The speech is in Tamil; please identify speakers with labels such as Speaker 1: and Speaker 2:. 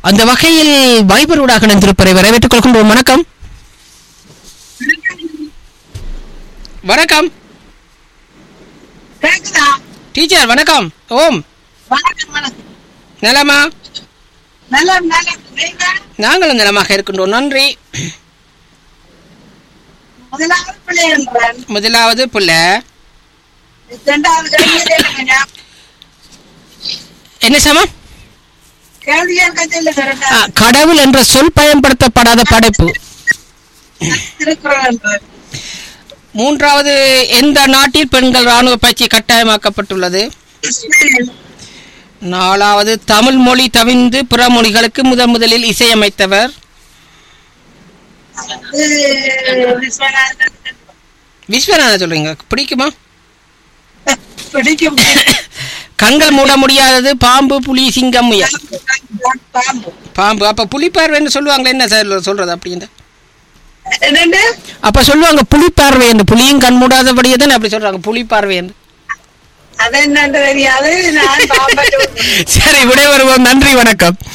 Speaker 1: அந்த வகையில் வைபர் ஊடாக இணைந்திருப்பதை வரவேற்றுக் கொள்கின்றோம் வணக்கம் வணக்கம்
Speaker 2: கேக்குதா
Speaker 1: டீச்சர் வணக்கம் ஓம்
Speaker 2: வணக்கம் வணக்கம்
Speaker 1: நலமா
Speaker 2: நல்லா நல்லா நீங்க
Speaker 1: நாங்களும் நலமாக இருக்கின்றோம் நன்றி
Speaker 2: முதலாவது பிள்ளை என்றான்
Speaker 1: முதலாவது புள்ள
Speaker 2: இரண்டாவது கேள்வி
Speaker 1: என்ன சமம்
Speaker 2: கேள்வி கேட்க சொல்லுங்க
Speaker 1: ஆ, கடவுள் என்ற சொல் பயன்படுத்தப்படாத படைப்பு
Speaker 2: திருக்குறள் என்றான்
Speaker 1: மூன்றாவது எந்த நாட்டில் பெண்கள் ராணுவ பயிற்சி கட்டாயமாக்கப்பட்டுள்ளது
Speaker 2: இஸ்ரேல்
Speaker 1: நாலாவது தமிழ் மொழி தவிர்ந்து பிற மொழிகளுக்கு முதன் முதலில் இசையமைத்தவர்
Speaker 2: அது விஸ்வநாதன்
Speaker 1: விஸ்வநாதன் சொல்றீங்க பிடிக்குமா
Speaker 2: பிடிக்கும்
Speaker 1: கண்கள் மூட முடியாதது பாம்பு புலி சிங்கம் முயல்
Speaker 2: பாம்பு
Speaker 1: பாம்பு அப்ப புலிப்பார்வைன்னு சொல்லுவாங்களே என்ன சார் சொல்றது அப்படின்னு
Speaker 2: என்னண்டு
Speaker 1: அப்ப சொல்லுவாங்க புலிப்பார்வை என்று புலியும் கண் மூடாதபடியே தானே அப்படி சொல்றாங்க புலிப்பார்வை என்று
Speaker 2: அது என்னன்னு தெரியாது நான் பாம்பை சொல்றேன்.
Speaker 1: சரி விடை வருவோம் நன்றி வணக்கம்